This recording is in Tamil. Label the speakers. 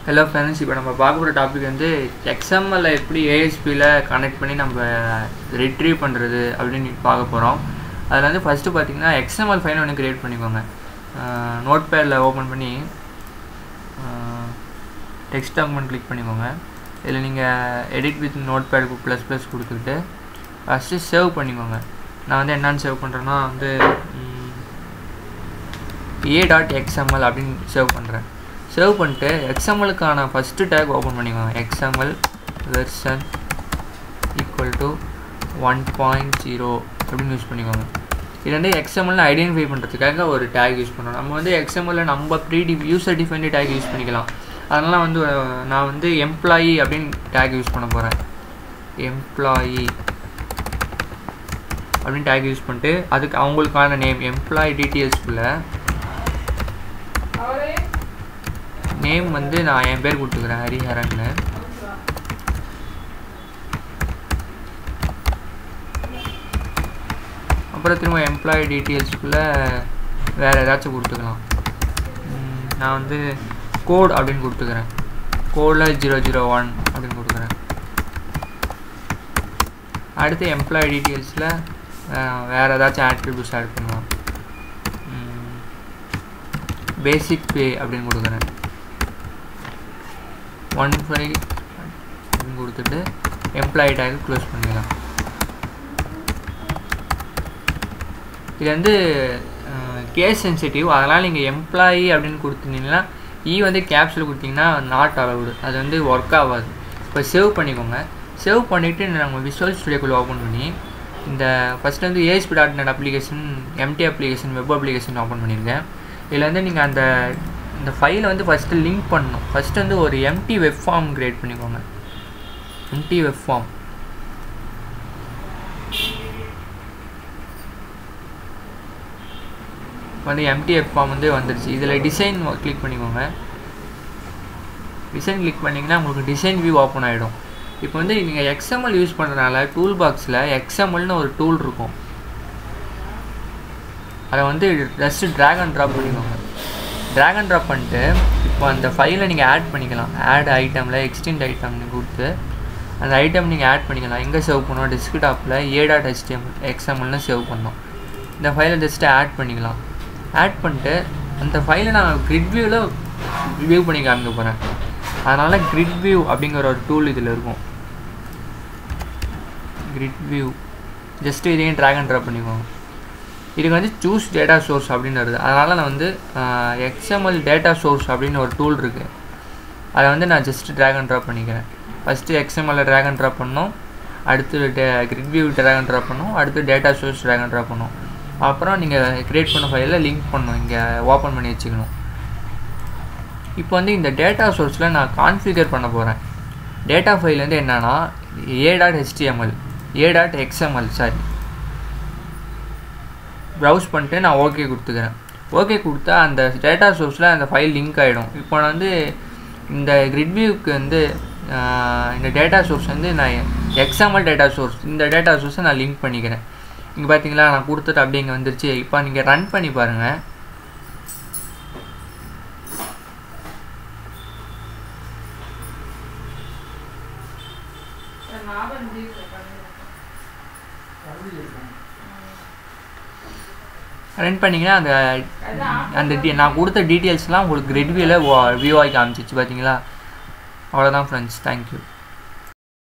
Speaker 1: ஹலோ ஃப்ரெண்ட்ஸ் இப்போ நம்ம பார்க்க போகிற டாபிக் வந்து எக்ஸ்எம்எல்ல எப்படி ஏஎஸ்பியில் கனெக்ட் பண்ணி நம்ம ரிட்ரீவ் பண்ணுறது அப்படின்னு பார்க்க போகிறோம் அதில் வந்து ஃபஸ்ட்டு பார்த்தீங்கன்னா எக்ஸ்எம்எல் ஃபைல் ஒன்று க்ரியேட் பண்ணிக்கோங்க நோட் பேடில் ஓப்பன் பண்ணி டெக்ஸ்ட் டாக்குமெண்ட் கிளிக் பண்ணிக்கோங்க இதில் நீங்கள் எடிட் வித் நோட் பேடுக்கு ப்ளஸ் ப்ளஸ் கொடுத்துக்கிட்டு ஃபஸ்ட்டு சேவ் பண்ணிக்கோங்க நான் வந்து என்னென்னு சேவ் பண்ணுறேன்னா வந்து ஏ டாட் எக்ஸ்எம்எல் அப்படின்னு சேவ் பண்ணுறேன் சேவ் பண்ணிட்டு எக்ஸ்எம்எலுக்கான ஃபஸ்ட்டு டேக் ஓப்பன் பண்ணிக்கோங்க XML version equal to one point zero அப்படின்னு யூஸ் பண்ணிக்கோங்க இது வந்து எக்ஸ்எம்எல்னு ஐடென்டிஃபை பண்ணுறதுக்காக ஒரு டேக் யூஸ் பண்ணணும் நம்ம வந்து எக்ஸ்எம்எல்ல நம்ம ப்ரீ டி யூசர் டிஃபைன்டு டேக் யூஸ் பண்ணிக்கலாம் அதனால் வந்து நான் வந்து எம்ப்ளாயி அப்படின்னு டேக் யூஸ் பண்ண போகிறேன் எம்ப்ளாயி அப்படின்னு டேக் யூஸ் பண்ணிட்டு அதுக்கு அவங்களுக்கான நேம் எம்ப்ளாயி டீட்டெயில்ஸ்குள்ளே நேம் வந்து நான் என் பேர் கொடுத்துக்கிறேன் ஹரிஹரன்னு அப்புறம் திரும்ப எம்ப்ளாயி டீட்டெயில்ஸுக்குள்ளே வேறு ஏதாச்சும் கொடுத்துக்கலாம் நான் வந்து கோட் அப்படின்னு கொடுத்துக்கிறேன் கோடில் ஜீரோ ஜீரோ ஒன் அப்படின்னு கொடுக்குறேன் அடுத்து எம்ப்ளாயி டீட்டெயில்ஸில் வேறு ஏதாச்சும் ஆட்ரிபியூட்ஸ் ஆட் பண்ணுவோம் பேசிக் பே அப்படின்னு கொடுக்குறேன் ஒன் ஃபைவ் அப்படின்னு கொடுத்துட்டு எம்ப்ளாயி டேக் க்ளோஸ் பண்ணிடலாம் இது வந்து கேஸ் சென்சிட்டிவ் அதனால் நீங்கள் எம்ப்ளாயி அப்படின்னு கொடுத்துருந்தீங்கன்னா இ வந்து கேப்ஸில் கொடுத்தீங்கன்னா நாட் அலவுடு அது வந்து ஒர்க் ஆகாது இப்போ சேவ் பண்ணிக்கோங்க சேவ் பண்ணிவிட்டு நம்ம விஷுவல் ஸ்டுடியோக்குள்ளே ஓப்பன் பண்ணி இந்த ஃபஸ்ட்டு வந்து ASP dot net application empty application web application open பண்ணியிருக்கேன் இதில் வந்து நீங்கள் அந்த இந்த ஃபைலை வந்து ஃபஸ்ட்டு லிங்க் பண்ணணும் ஃபஸ்ட்டு வந்து ஒரு எம்டி வெப் ஃபார்ம் க்ரியேட் பண்ணிக்கோங்க எம்டி வெப் ஃபார்ம் வந்து எம்டி வெப் ஃபார்ம் வந்து வந்துடுச்சு இதில் டிசைன் கிளிக் பண்ணிக்கோங்க டிசைன் கிளிக் பண்ணிங்கன்னா உங்களுக்கு டிசைன் வியூ ஓப்பன் ஆகிடும் இப்போ வந்து நீங்கள் எக்ஸ்எம்எல் யூஸ் பண்ணுறதுனால டூல் பாக்ஸில் எக்ஸ்எம்எல்னு ஒரு டூல் இருக்கும் அதை வந்து ஜஸ்ட்டு ட்ராக் அண்ட் ட்ராப் பண்ணிக்கோங்க ட்ராக் அண்ட் ட்ராப் பண்ணிட்டு இப்போ அந்த ஃபைலை நீங்கள் ஆட் பண்ணிக்கலாம் ஆட் ஐட்டமில் எக்ஸ்டெண்ட் ஐட்டம்னு கொடுத்து அந்த ஐட்டம் நீங்கள் ஆட் பண்ணிக்கலாம் எங்கே சேவ் பண்ணோம் டெஸ்க்டாப்பில் ஏ டாட் ஹெச்டிஎம்எல் எக்ஸ்எம்எல்னு சேவ் பண்ணோம் இந்த ஃபைலை ஜஸ்ட்டு ஆட் பண்ணிக்கலாம் ஆட் பண்ணிட்டு அந்த ஃபைலை நான் கிரிட் வியூவில் வியூ பண்ணி காமிக்க போகிறேன் அதனால் கிரிட் வியூ அப்படிங்கிற ஒரு டூல் இதில் இருக்கும் கிரிட் வியூ ஜஸ்ட்டு இதையும் ட்ராக் அண்ட் ட்ராப் பண்ணிக்கோங்க இதுக்கு வந்து சூஸ் டேட்டா சோர்ஸ் அப்படின்னு வருது அதனால் நான் வந்து எக்ஸ்எம்எல் டேட்டா சோர்ஸ் அப்படின்னு ஒரு டூல் இருக்குது அதை வந்து நான் ஜஸ்ட்டு ட்ராக் அண்ட் ட்ராப் பண்ணிக்கிறேன் ஃபஸ்ட்டு எக்ஸ்எம்எல்ல ட்ராக் அண்ட் ட்ராப் பண்ணோம் அடுத்து டே grid view drag and drop பண்ணோம் அடுத்து data source drag and drop பண்ணோம் அப்புறம் நீங்கள் க்ரியேட் பண்ண ஃபைலில் லிங்க் பண்ணணும் இங்கே ஓப்பன் பண்ணி வச்சுக்கணும் இப்போ வந்து இந்த டேட்டா சோர்ஸில் நான் கான்ஃபிகர் பண்ண போகிறேன் டேட்டா ஃபைல் வந்து என்னென்னா A dot HTML A dot XML sorry browse பண்ணிட்டு நான் ஓகே கொடுத்துக்கிறேன் ஓகே கொடுத்தா அந்த டேட்டா சோர்ஸில் அந்த ஃபைல் லிங்க் ஆகிடும் இப்போ நான் வந்து இந்த கிரிட் வியூக்கு வந்து இந்த டேட்டா சோர்ஸ் வந்து நான் எக்ஸாம்பிள் டேட்டா சோர்ஸ் இந்த டேட்டா சோர்ஸை நான் லிங்க் பண்ணிக்கிறேன் இங்கே பார்த்தீங்களா நான் கொடுத்துட்டு அப்படியே இங்கே வந்துருச்சு இப்போ நீங்கள் ரன் பண்ணி பாருங்கள் ரன் பண்ணிங்கன்னா அந்த அந்த டி நான் கொடுத்த டீட்டெயில்ஸ்லாம் உங்களுக்கு ரெட்வியில் வியூ ஆகி காமிச்சிச்சு பார்த்தீங்களா அவ்வளோதான் ஃப்ரெண்ட்ஸ் தேங்க்யூ